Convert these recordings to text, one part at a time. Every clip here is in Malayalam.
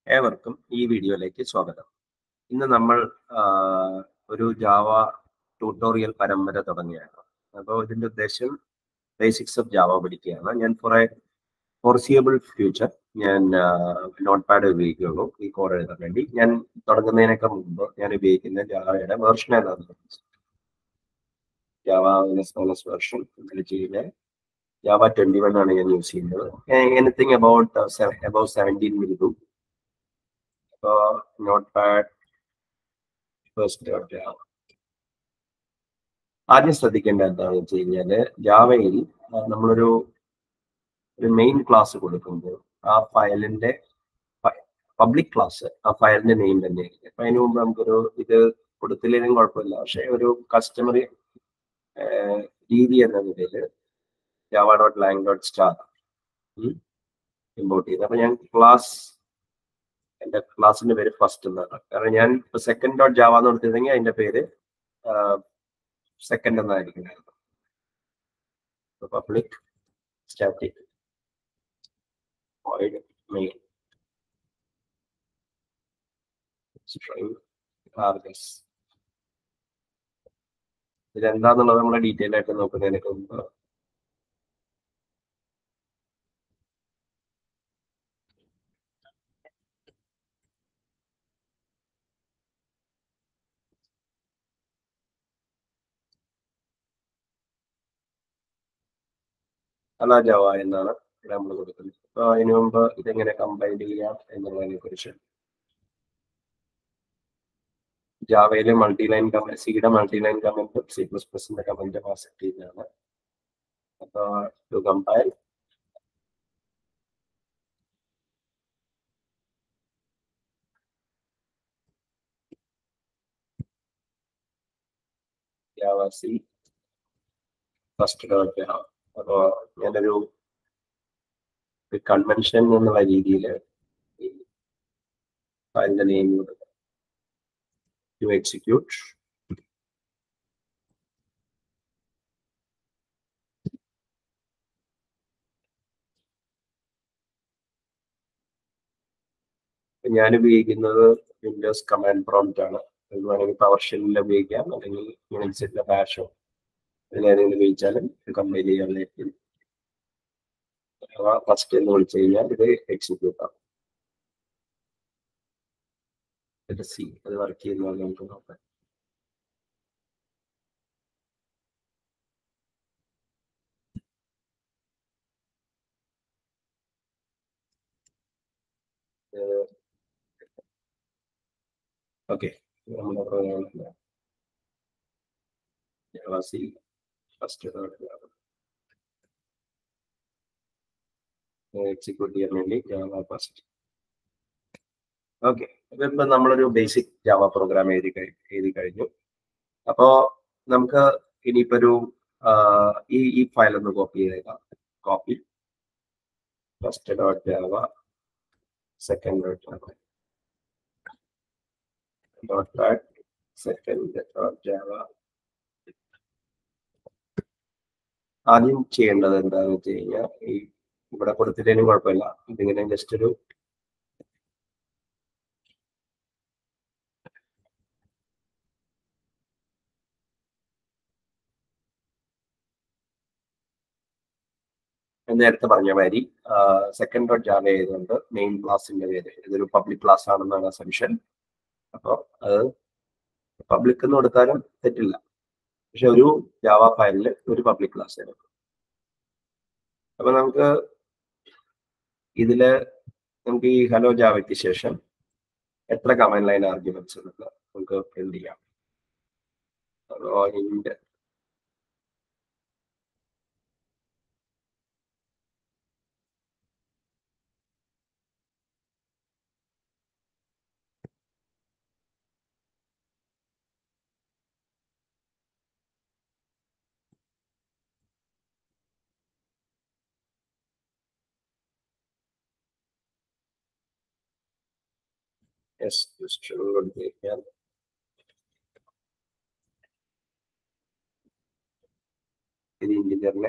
ഏവർക്കും ഈ വീഡിയോയിലേക്ക് സ്വാഗതം ഇന്ന് നമ്മൾ ആ, ഒരു ജാവ ട്യൂട്ടോറിയൽ പരമ്പര തുടങ്ങിയാണ് അപ്പോൾ ഇതിന്റെ ഉദ്ദേശം ബേസിക്സ് ഓഫ് ജാവ പഠിക്കുകയാണ് ഞാൻ കുറെ ഫോർസിയബിൾ ഫ്യൂച്ചർ ഞാൻ നോട്ട് പാഡ് ഉപയോഗിക്കുകയുള്ളൂ ഈ കോർ എഴുതാൻ വേണ്ടി ഞാൻ തുടങ്ങുന്നതിനൊക്കെ മുമ്പ് ഞാൻ ഉപയോഗിക്കുന്ന ജാവയുടെ വേർഷൻ ഏതാണെന്ന് ജാവ മൈനസ് മൈനസ് വേർഷൻ ചെയ്യുന്ന ജാവ ട്വന്റി വൺ ആണ് ഞാൻ യൂസ് ചെയ്യുന്നത് anything about about seventeen will do അപ്പോൾ നോട്ട് പാഡ് ഫസ്റ്റ് ജാവ ആദ്യം ശ്രദ്ധിക്കേണ്ട എന്താണെന്ന് വെച്ച് കഴിഞ്ഞാല് ജാവയിൽ ആ, നമ്മളൊരു ഒരു മെയിൻ ക്ലാസ് കൊടുക്കുമ്പോൾ ആ ഫയലിന്റെ പബ്ലിക് ക്ലാസ് ആ ഫയലിന്റെ നെയിം തന്നെയായിരിക്കും അപ്പൊ അതിന് മുമ്പ് നമുക്കൊരു ഇത് കൊടുത്തില്ലെങ്കിലും കുഴപ്പമില്ല പക്ഷെ ഒരു കസ്റ്റമർ രീതി എന്ന നിലയിൽ Java dot lang dot star import ചെയ്ത് അപ്പൊ ഞാൻ ക്ലാസ് എന്റെ ക്ലാസിന്റെ പേര് ഫസ്റ്റ് എന്നാണ് കാരണം ഞാൻ ഇപ്പൊ സെക്കൻഡ് ഡോട്ട് ജാവ എന്ന് കൊടുത്തിരുന്നെങ്കിൽ അതിന്റെ പേര് സെക്കൻഡ് എന്നായിരിക്കും public static void main string args ഇതെന്താന്നുള്ളത് നമ്മൾ ഡീറ്റെയിൽ ആയിട്ട് നോക്കുന്നതിനൊക്കെ മുമ്പ് അല ജവ എന്നാണ് ഇവിടെ നമ്മൾ കൊടുക്കുന്നത് അപ്പൊ അതിനു മുമ്പ് ഇതെങ്ങനെ കമ്പൈൽ ചെയ്യാം എന്നുള്ളതിനെ കുറിച്ച് ജാവയിലെ മൾട്ടി ലൈൻ കമന്റ് സിയുടെ മൾട്ടി ലൈൻ കമന്റും സി പ്ലസ് പ്ലസിന്റെ കമന്റും ആക്സെപ്റ്റ് ചെയ്യുന്നതാണ് അപ്പൊ to compile javac first dot Java അപ്പോ ഞാനൊരു കൺവെൻഷൻ എന്നുള്ള രീതിയിൽ ഈ ഫയലിന്റെ നെയിം കൊടുക്കുക ടു എക്സിക്യൂട്ട് ഞാൻ ഉപയോഗിക്കുന്നത് വിൻഡോസ് കമാൻഡ് പ്രോംപ്റ്റ് ആണ് അത് വേണമെങ്കിൽ പവർ ഷെല്ലിൽ ഉപയോഗിക്കാം അല്ലെങ്കിൽ യൂണിക്സിന്റെ ബാഷോ അതിലേതെങ്കിലും ഉപയോഗിച്ചാലും കമ്പൈൽ ചെയ്യാനായിരിക്കും അഥവാ ഫസ്റ്റ് എന്ന് വിളിച്ചു കഴിഞ്ഞാൽ ഇത് എക്സിക്യൂട്ട് ആവും ഇത് സി അത് വർക്ക് ചെയ്യുന്നത് നമുക്ക് നോക്കാം ഓക്കെ നമ്മുടെ പ്രോഗ്രാമിൽ സി ഫസ്റ്റ് എക്സിക്യൂട്ട് ചെയ്യാൻ വേണ്ടി ജാവ ഫസ്റ്റ് ഓക്കെ ഇപ്പൊ നമ്മളൊരു ബേസിക് ജാവ പ്രോഗ്രാം എഴുതി കഴി- എഴുതി കഴിഞ്ഞു അപ്പോ നമുക്ക് ഇനിയിപ്പോ ഒരു ആ, ഈ ഈ ഫയൽ ഒന്ന് കോപ്പി ചെയ്തേക്കാം copy first dot Java second dot Java dot pad second dot Java ആദ്യം ചെയ്യേണ്ടത് എന്താണെന്ന് വെച്ച് കഴിഞ്ഞാൽ ഈ ഇവിടെ കൊടുത്തില്ലേലും കുഴപ്പമില്ല ഇതിങ്ങനെ ജസ്റ്റ് ഒരു നേരത്തെ പറഞ്ഞ മാതിരി സെക്കൻഡ് ഡോട്ട് ജാവ ആയതുകൊണ്ട് മെയിൻ ക്ലാസിന്റെ പേര് ഇതൊരു പബ്ലിക് ക്ലാസ് ആണെന്നാണ് അസംഷൻ അപ്പോൾ അത് പബ്ലിക് എന്ന് കൊടുത്താലും തെറ്റില്ല പക്ഷെ ഒരു ജാവ ഫയലിൽ ഒരു പബ്ലിക് ക്ലാസ് ആയിരുന്നു അപ്പൊ നമുക്ക് ഇതില് നമുക്ക് ഈ ഹലോ ജാവയ്ക്ക് ശേഷം എത്ര കമാൻഡ് ലൈൻ ആർഗ്യുമെന്റ്സ് ഉള്ളത് നമുക്ക് പ്രിന്റ് ചെയ്യാം അതോ ഇൻഡ് യെസ് ജസ്റ്റ് കൊടുത്തിരിക്കാൻ ഇത് ഇന്റിജറിനെ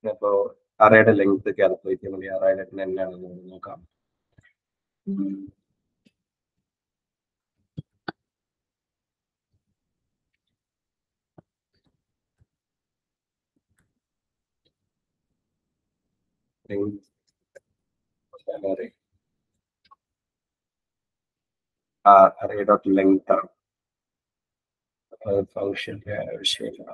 അപ്പോ അറയുടെ ലെങ്ത് കാൽക്കുലേറ്റ് ചെയ്യാൻ വേണ്ടി അറയുടെ എന്നാണെന്ന് നമുക്ക് നോക്കാം length of an array. Uh, array dot length ആണ് ഫംഗ്ഷന്റെ ആവശ്യമില്ല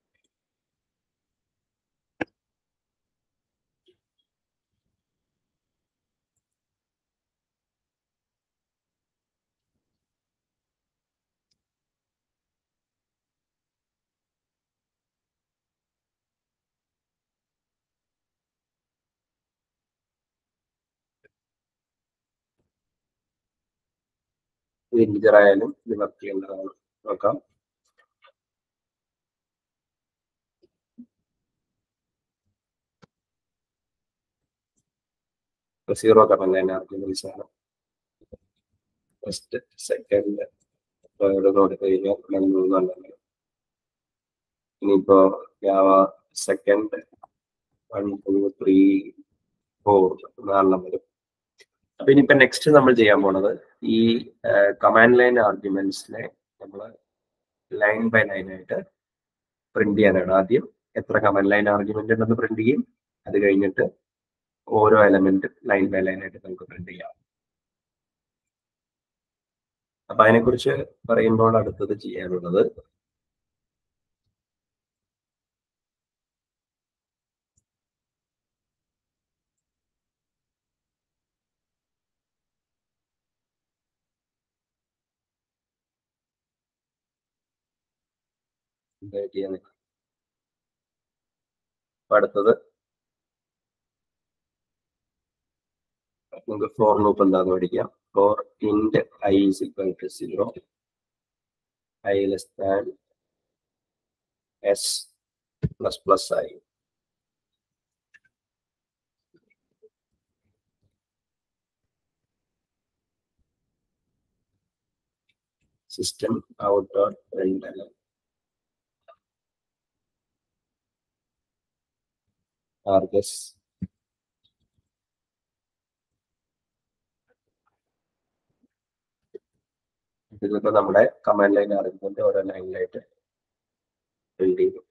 ഇന്റിജർ ആയാലും ഇത് വർക്ക് ചെയ്യേണ്ടതാണ് നോക്കാം സീറോ കമന്റ് ലൈൻ ആർഗ്യുമെന്റ്സ് ആണ് ഫസ്റ്റ് സെക്കൻഡ് തേർഡ് നോട്ട് കഴിഞ്ഞാൽ ഞാൻ മൂന്നെണ്ണം ഇനിയിപ്പോ Java second one two three four നാലെണ്ണം വരും അപ്പൊ ഇനിയിപ്പോ നെക്സ്റ്റ് നമ്മൾ ചെയ്യാൻ പോണത് ഈ കമാൻഡ് ലൈൻ ആർഗ്യുമെന്റ്സിനെ നമ്മൾ ലൈൻ ബൈ ലൈൻ ആയിട്ട് പ്രിന്റ് ചെയ്യാനാണ് ആദ്യം എത്ര കമാൻഡ് ലൈൻ ആർഗ്യുമെന്റ് ഉണ്ടെന്ന് പ്രിന്റ് ചെയ്യും അത് കഴിഞ്ഞിട്ട് ഓരോ എലമെന്റ് ലൈൻ ബൈ ലൈൻ ആയിട്ട് നമുക്ക് പ്രിന്റ് ചെയ്യാം അപ്പൊ അതിനെക്കുറിച്ച് പറയുമ്പോൾ അടുത്തത് ചെയ്യാനുള്ളത് എന്താ ചെയ്യാൻ അപ്പൊ അടുത്തത് നമുക്ക് ഫോർ ലൂപ്പ് എന്താന്ന് പഠിക്കാം for int I is equal to zero I less than S plus plus I system out dot print args ഇതിലിപ്പോ നമ്മുടെ കമാൻഡ് ലൈൻ ആർഗ്യുമെന്റ് ഓരോ ലൈനിലായിട്ട് ബിൽഡ് ചെയ്തു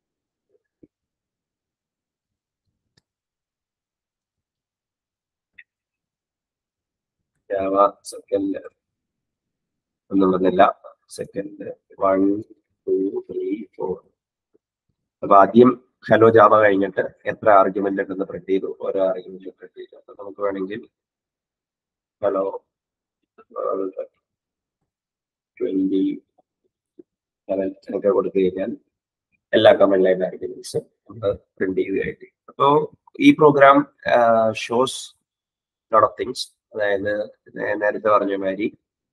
ജാവ സെക്കൻഡ് ഒന്നും വന്നില്ല second one two three four അപ്പൊ ആദ്യം ഹലോ ജാവ കഴിഞ്ഞിട്ട് എത്ര ആർഗ്യുമെന്റ് ഉണ്ടെന്ന് പ്രിന്റ് ചെയ്തു ഓരോ ആർഗ്യുമെന്റ് പ്രിന്റ് ചെയ്തു അപ്പൊ നമുക്ക് വേണമെങ്കിൽ ഹലോ ട്വന്റി സെവൻ ഒക്കെ കൊടുത്തു കഴിഞ്ഞാൽ എല്ലാ കമന്റ് ലൈൻ ആർഗ്യുമെന്റ്സും നമുക്ക് പ്രിന്റ് ചെയ്ത് കഴിഞ്ഞു അപ്പോ ഈ program shows lot of things അതായത് നേ- നേരത്തെ പറഞ്ഞ മാതിരി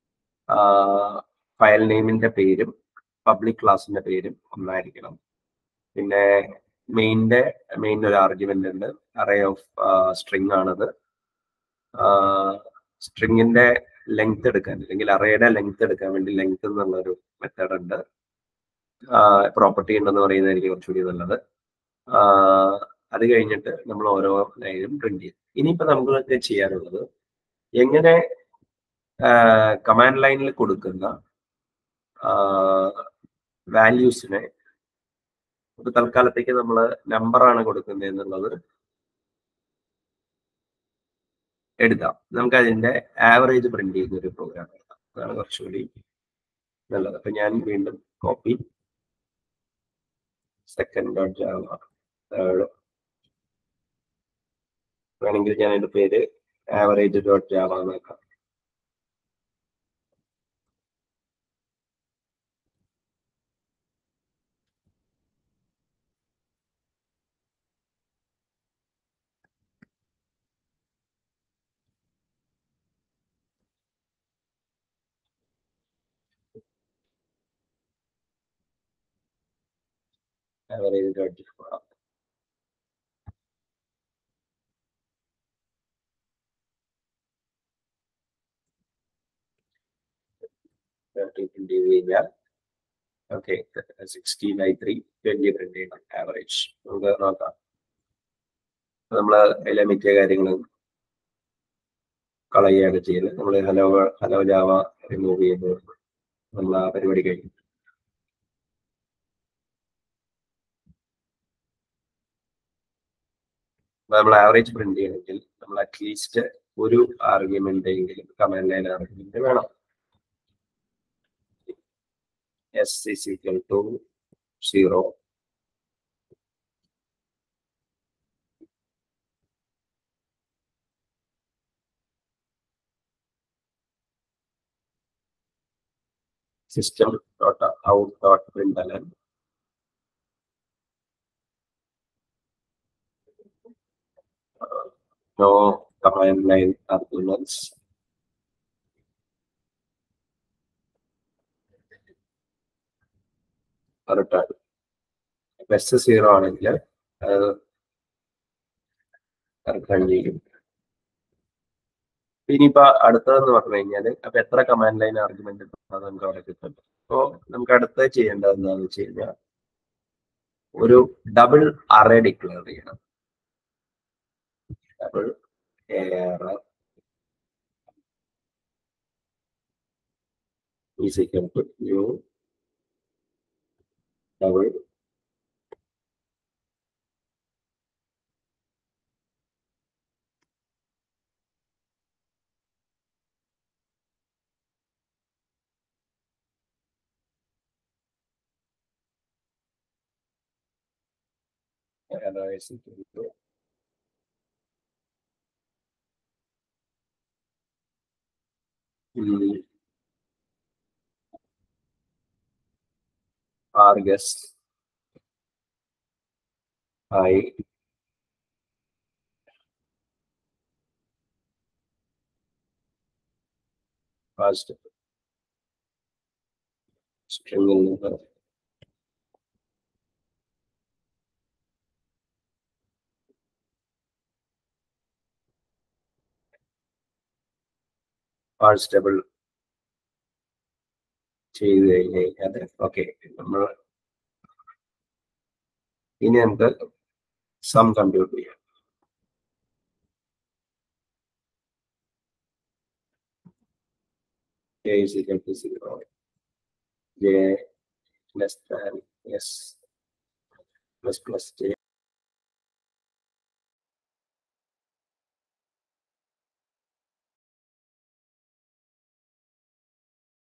ഫയൽ നെയിമിന്റെ പേരും പബ്ലിക് ക്ലാസിന്റെ പേരും ഒന്നായിരിക്കണം പിന്നെ മെയിൻ്റെ മെയിൻ ഒരു ആർഗ്യുമെന്റ് ഉണ്ട് അറേ ഓഫ് സ്ട്രിങ് ആണത് സ്ട്രിങ്ങിന്റെ ലെങ്ത് എടുക്കാൻ അല്ലെങ്കിൽ അറേയുടെ ലെങ്ത് എടുക്കാൻ വേണ്ടി ലെങ്ത് എന്നുള്ളൊരു മെത്തേഡ് ഉണ്ട് പ്രോപ്പർട്ടി ഉണ്ടെന്ന് പറയുന്നതായിരിക്കും കുറച്ചുകൂടി നല്ലത് ആഹ് അത് കഴിഞ്ഞിട്ട് നമ്മൾ ഓരോ ലൈനും പ്രിന്റ് ചെയ്യും ഇനിയിപ്പോ നമുക്ക് ചെയ്യാനുള്ളത് എങ്ങനെ കമാൻഡ് ലൈനിൽ കൊടുക്കുന്ന വാല്യൂസിനെ ഒരു തൽക്കാലത്തേക്ക് നമ്മൾ നമ്പറാണ് കൊടുക്കുന്നത് എന്നുള്ളത് എഴുതാം നമുക്ക് അതിന്റെ ആവറേജ് പ്രിന്റ് ചെയ്യുന്ന ഒരു പ്രോഗ്രാം എഴുതാം അതാണ് കുറച്ചുകൂടി നല്ലത് അപ്പൊ ഞാൻ വീണ്ടും copy second dot Java third വേണമെങ്കിൽ ഞാൻ അതിന്റെ പേര് ആവറേജ് ഡോട്ട് ജാവ എന്നാക്കാം ആവറേജ് ഡോട്ട് ജാവ പ്രിന്റ് ചെയ്ത് കഴിഞ്ഞാൽ okay sixty by three twenty print ചെയ്യണം ആവറേജ് നമുക്ക് നോക്കാം നമ്മൾ അതിലെ മിക്ക കാര്യങ്ങളും കളയുകയാണ് ചെയ്യുന്നത് നമ്മൾ ഹലോ ഹലോ ജാവ റിമൂവ് ചെയ്യുമ്പോൾ നമ്മൾ ആ പരിപാടി കഴിഞ്ഞു നമ്മൾ ആവറേജ് പ്രിന്റ് ചെയ്യണമെങ്കിൽ നമ്മൾ അറ്റ്ലീസ്റ്റ് ഒരു ആർഗ്യുമെന്റ് എങ്കിലും കമാൻഡ് ലൈൻ ആർഗ്യുമെന്റ് വേണം S is equal to zero system dot out dot println uh, no command line arguments return S zero ആണെങ്കിൽ അത് റിട്ടേൺ ചെയ്യും ഇനിയിപ്പോ അടുത്തതെന്ന് പറഞ്ഞു കഴിഞ്ഞാൽ അപ്പൊ എത്ര കമാൻഡ് ലൈൻ ആർഗ്യുമെന്റ് അത് നമുക്ക് അവിടെ കിട്ടും അപ്പോ നമുക്ക് അടുത്ത ചെയ്യേണ്ടത് എന്താണെന്ന് വെച്ച് കഴിഞ്ഞാൽ ഒരു ഡബിൾ അറേ ഡിക്ലെയർ ചെയ്യണം double is equal to new double array is equal to mm, argus i first string number parse double ചെയ്ത് കഴിഞ്ഞ് കഴിഞ്ഞാൽ ഓക്കെ നമ്മൾ ഇനി നമുക്ക് സം കമ്പ്യൂട്ട് ചെയ്യാം j is equal to zero j less than s plus plus j